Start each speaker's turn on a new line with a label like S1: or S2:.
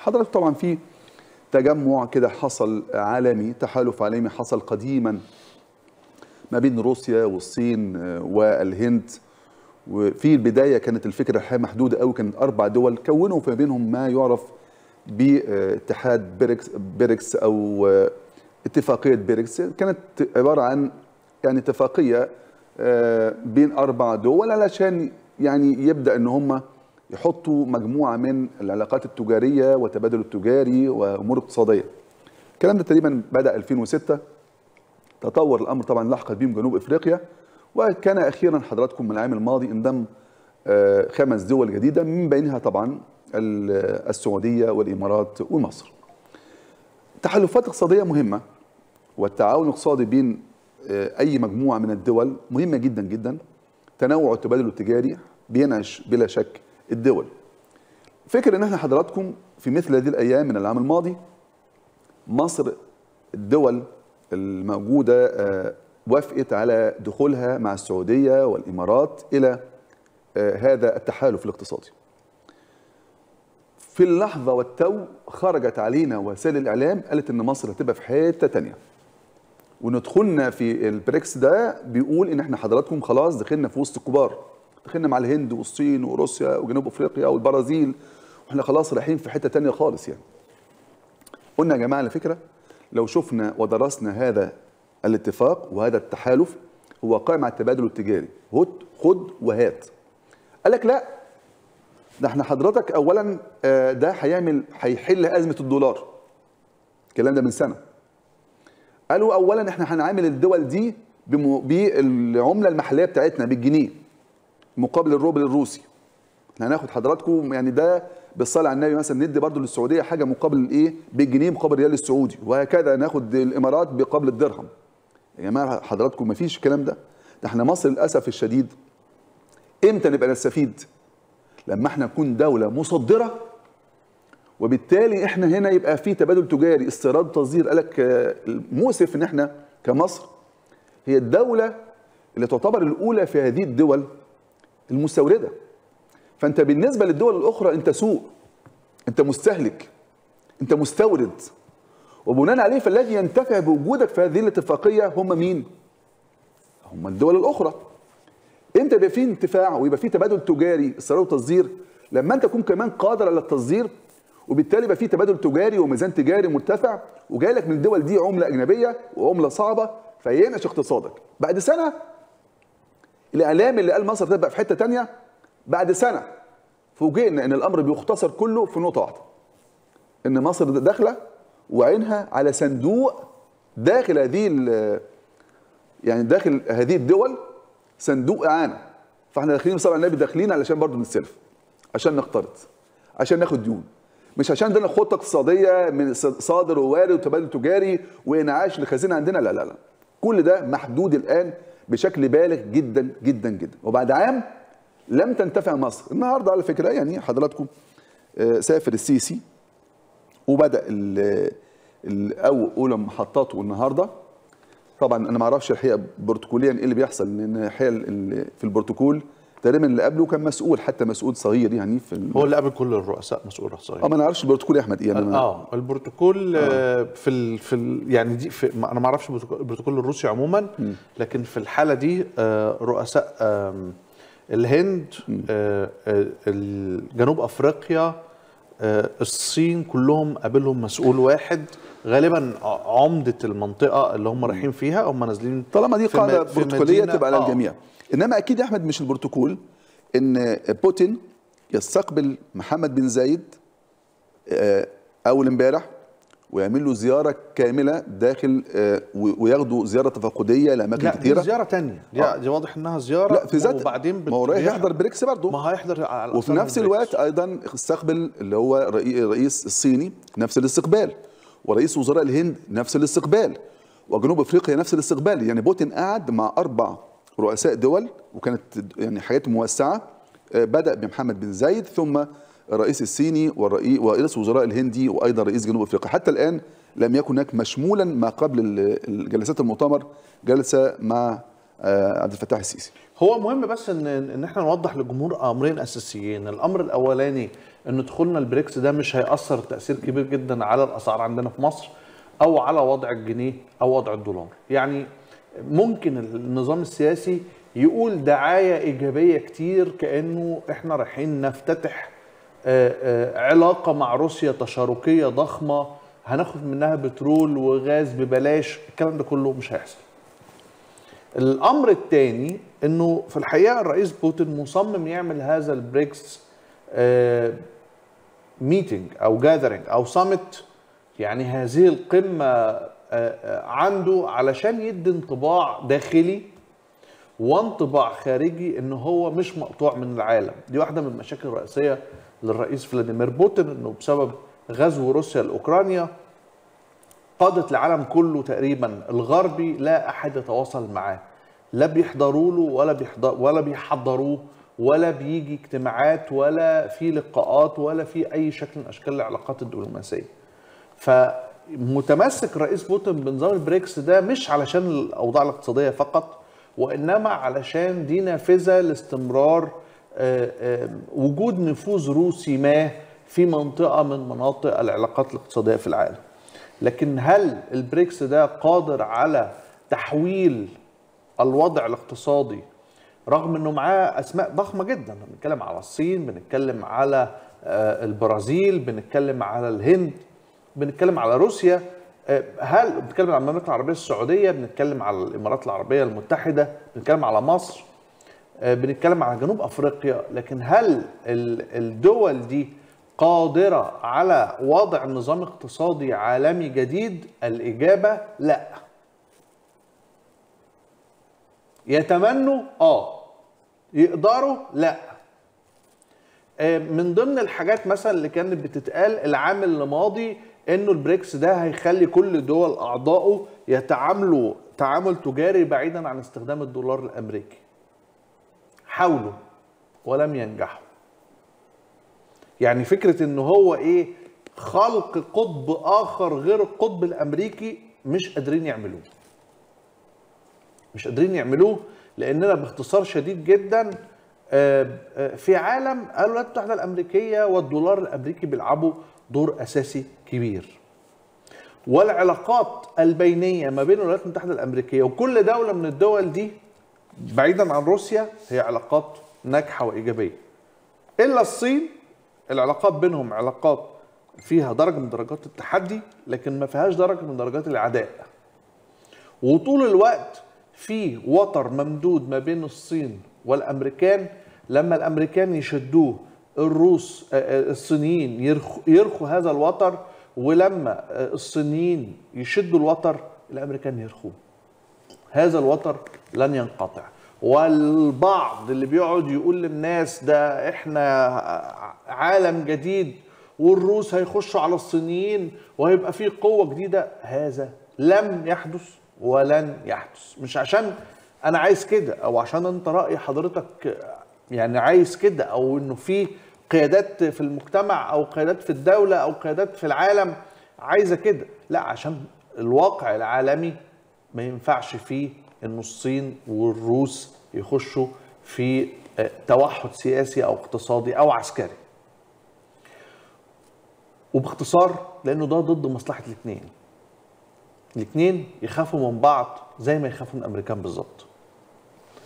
S1: حضرتك طبعا في تجمع كده حصل عالمي تحالف عالمي حصل قديما ما بين روسيا والصين والهند وفي البدايه كانت الفكره الحقيقه محدوده قوي كانت اربع دول كونوا في بينهم ما يعرف باتحاد بيركس بيركس او اتفاقيه بيركس كانت عباره عن يعني اتفاقيه بين اربع دول علشان يعني يبدا ان هم يحطوا مجموعه من العلاقات التجاريه والتبادل التجاري وامور اقتصاديه. الكلام ده تقريبا بدا 2006 تطور الامر طبعا لحقت بهم جنوب افريقيا وكان اخيرا حضراتكم من العام الماضي انضم خمس دول جديده من بينها طبعا السعوديه والامارات ومصر. تحالفات اقتصاديه مهمه والتعاون الاقتصادي بين اي مجموعه من الدول مهمه جدا جدا تنوع التبادل التجاري بينعش بلا شك الدول فكر ان احنا حضراتكم في مثل هذه الايام من العام الماضي مصر الدول الموجوده وافقت على دخولها مع السعوديه والامارات الى هذا التحالف الاقتصادي في اللحظه والتو خرجت علينا وسائل الاعلام قالت ان مصر هتبقى في حته تانية وندخلنا في البريكس ده بيقول ان احنا حضراتكم خلاص دخلنا في وسط الكبار دخلنا مع الهند والصين وروسيا وجنوب افريقيا والبرازيل واحنا خلاص رايحين في حته تانية خالص يعني قلنا يا جماعه على فكره لو شفنا ودرسنا هذا الاتفاق وهذا التحالف هو قائم على التبادل التجاري خد وهات قال لك لا ده احنا حضرتك اولا ده هيعمل هيحل ازمه الدولار الكلام ده من سنه قالوا اولا احنا هنعامل الدول دي بالعمله المحليه بتاعتنا بالجنيه مقابل الروبل الروسي احنا هناخد حضراتكم يعني ده بالصلاه على النبي مثلا ندي برضو للسعوديه حاجه مقابل الايه بالجنيه مقابل الريال السعودي وهكذا ناخد الامارات مقابل الدرهم يا جماعه حضراتكم ما فيش الكلام ده ده احنا مصر للاسف الشديد امتى نبقى نستفيد لما احنا نكون دوله مصدره وبالتالي احنا هنا يبقى في تبادل تجاري استيراد وتصدير قال لك مؤسف ان احنا كمصر هي الدوله اللي تعتبر الاولى في هذه الدول المستورده فانت بالنسبه للدول الاخرى انت سوق انت مستهلك انت مستورد وبناء عليه فالذي ينتفع بوجودك في هذه الاتفاقيه هم مين؟ هم الدول الاخرى امتى يبقى في انتفاع ويبقى في تبادل تجاري استيراد وتصدير لما انت تكون كمان قادر على التصدير وبالتالي يبقى في تبادل تجاري وميزان تجاري مرتفع وجاي لك من الدول دي عمله اجنبيه وعمله صعبه فينعش اقتصادك بعد سنه الاعلام اللي قال مصر تبقى في حته تانية بعد سنه فوجئنا ان الامر بيختصر كله في نقطه واحده ان مصر داخله وعينها على صندوق داخل هذه يعني داخل هذه الدول صندوق اعانه فاحنا داخلين بصلاه النبي داخلين علشان برضه نستلف عشان نقترض عشان ناخد ديون مش عشان عندنا خطه اقتصاديه من صادر ووارد وتبادل تجاري وانعاش لخزينه عندنا لا لا لا كل ده محدود الان بشكل بالغ جدا جدا جدا وبعد عام لم تنتفع مصر النهارده على فكره يعني حضراتكم سافر السيسي وبدا او اولى محطاته النهارده طبعا انا ما اعرفش الحقيقه بروتوكوليا ايه اللي بيحصل لان الحقيقه في البروتوكول تقريبا اللي قبله كان مسؤول حتى مسؤول صغير يعني في
S2: هو اللي قبل كل الرؤساء مسؤول صغير
S1: اه ما انا اعرفش البروتوكول يا احمد ايه
S2: انا اه البروتوكول آه. في ال في ال يعني دي في انا ما اعرفش البروتوكول الروسي عموما م. لكن في الحاله دي آه رؤساء آه الهند آه جنوب افريقيا آه الصين كلهم قابلهم مسؤول واحد غالبا عمده المنطقه اللي هم رايحين فيها هم نازلين
S1: طالما دي قاعده بروتوكوليه تبقى على الجميع آه. انما اكيد يا احمد مش البروتوكول ان بوتين يستقبل محمد بن زايد اول امبارح ويعمل له زياره كامله داخل وياخدوا زياره تفقديه لاماكن
S2: لا
S1: كثيره
S2: دي زياره ثانيه دي, آه. دي واضح انها زياره
S1: لا في ذات
S2: وبعدين
S1: ما هو رايح يحضر بريكس برضه
S2: ما هيحضر على
S1: وفي نفس الوقت ايضا استقبل اللي هو الرئيس الصيني نفس الاستقبال ورئيس وزراء الهند نفس الاستقبال وجنوب افريقيا نفس الاستقبال يعني بوتين قعد مع اربع رؤساء دول وكانت يعني حياته موسعه بدا بمحمد بن زايد ثم الرئيس الصيني والرئيس ورئيس وزراء الهندي وايضا رئيس جنوب افريقيا حتى الان لم يكن هناك مشمولا ما قبل الجلسات المؤتمر جلسه مع عبد الفتاح السيسي
S2: هو مهم بس ان ان احنا نوضح للجمهور امرين اساسيين الامر الاولاني ان دخولنا البريكس ده مش هيأثر تأثير كبير جدا على الاسعار عندنا في مصر او على وضع الجنيه او وضع الدولار يعني ممكن النظام السياسي يقول دعاية إيجابية كتير كأنه إحنا رايحين نفتتح آه، آه، علاقة مع روسيا تشاركية ضخمة هناخد منها بترول وغاز ببلاش الكلام ده كله مش هيحصل الامر الثاني انه في الحقيقه الرئيس بوتين مصمم يعمل هذا البريكس ميتنج او جاذرينج او سامت يعني هذه القمه آه، آه، عنده علشان يدي انطباع داخلي وانطباع خارجي ان هو مش مقطوع من العالم دي واحده من المشاكل الرئيسيه للرئيس فلاديمير بوتين انه بسبب غزو روسيا لاوكرانيا قادة العالم كله تقريبا الغربي لا احد يتواصل معاه لا بيحضروا له ولا بيحضر ولا بيحضروه ولا بيجي اجتماعات ولا في لقاءات ولا في اي شكل من اشكال العلاقات الدبلوماسيه فمتمسك رئيس بوتين بنظام البريكس ده مش علشان الاوضاع الاقتصاديه فقط وانما علشان دي نافذه لاستمرار آه، آه، وجود نفوذ روسي ما في منطقه من مناطق العلاقات الاقتصاديه في العالم لكن هل البريكس ده قادر على تحويل الوضع الاقتصادي رغم انه معاه اسماء ضخمه جدا بنتكلم على الصين بنتكلم على آه، البرازيل بنتكلم على الهند بنتكلم على روسيا آه، هل بنتكلم على المملكه العربيه السعوديه بنتكلم على الامارات العربيه المتحده بنتكلم على مصر آه، بنتكلم على جنوب افريقيا لكن هل ال- الدول دي قادره على وضع نظام اقتصادي عالمي جديد الاجابه لا يتمنوا اه يقدروا لا آه، من ضمن الحاجات مثلا اللي كانت بتتقال العام الماضي انه البريكس ده هيخلي كل دول اعضائه يتعاملوا تعامل تجاري بعيدا عن استخدام الدولار الامريكي حاولوا ولم ينجحوا يعني فكره ان هو ايه خلق قطب اخر غير القطب الامريكي مش قادرين يعملوه مش قادرين يعملوه لاننا باختصار شديد جدا آه، آه، في عالم الولايات المتحده الامريكيه والدولار الامريكي بيلعبوا دور اساسي كبير والعلاقات البينيه ما بين الولايات المتحده الامريكيه وكل دوله من الدول دي بعيدا عن روسيا هي علاقات ناجحه وايجابيه الا الصين العلاقات بينهم علاقات فيها درجه من درجات التحدي لكن ما فيهاش درجه من درجات العداء وطول الوقت في وتر ممدود ما بين الصين والامريكان لما الامريكان يشدوه الروس آه، آه، الصينيين يرخوا, يرخوا هذا الوتر ولما آه، الصينيين يشدوا الوتر الامريكان يرخوه هذا الوتر لن ينقطع والبعض اللي بيقعد يقول للناس ده احنا عالم جديد والروس هيخشوا على الصينيين وهيبقى في قوة جديدة هذا لم يحدث ولن يحدث مش عشان انا عايز كده او عشان انت رأي حضرتك يعني عايز كده او انه في قيادات في المجتمع او قيادات في الدولة او قيادات في العالم عايزة كده لا عشان الواقع العالمي ما ينفعش فيه ان الصين والروس يخشوا في آه، توحد سياسي او اقتصادي او عسكري وباختصار لانه ده ضد مصلحه الاثنين الاثنين يخافوا من بعض زي ما يخافوا من الامريكان بالظبط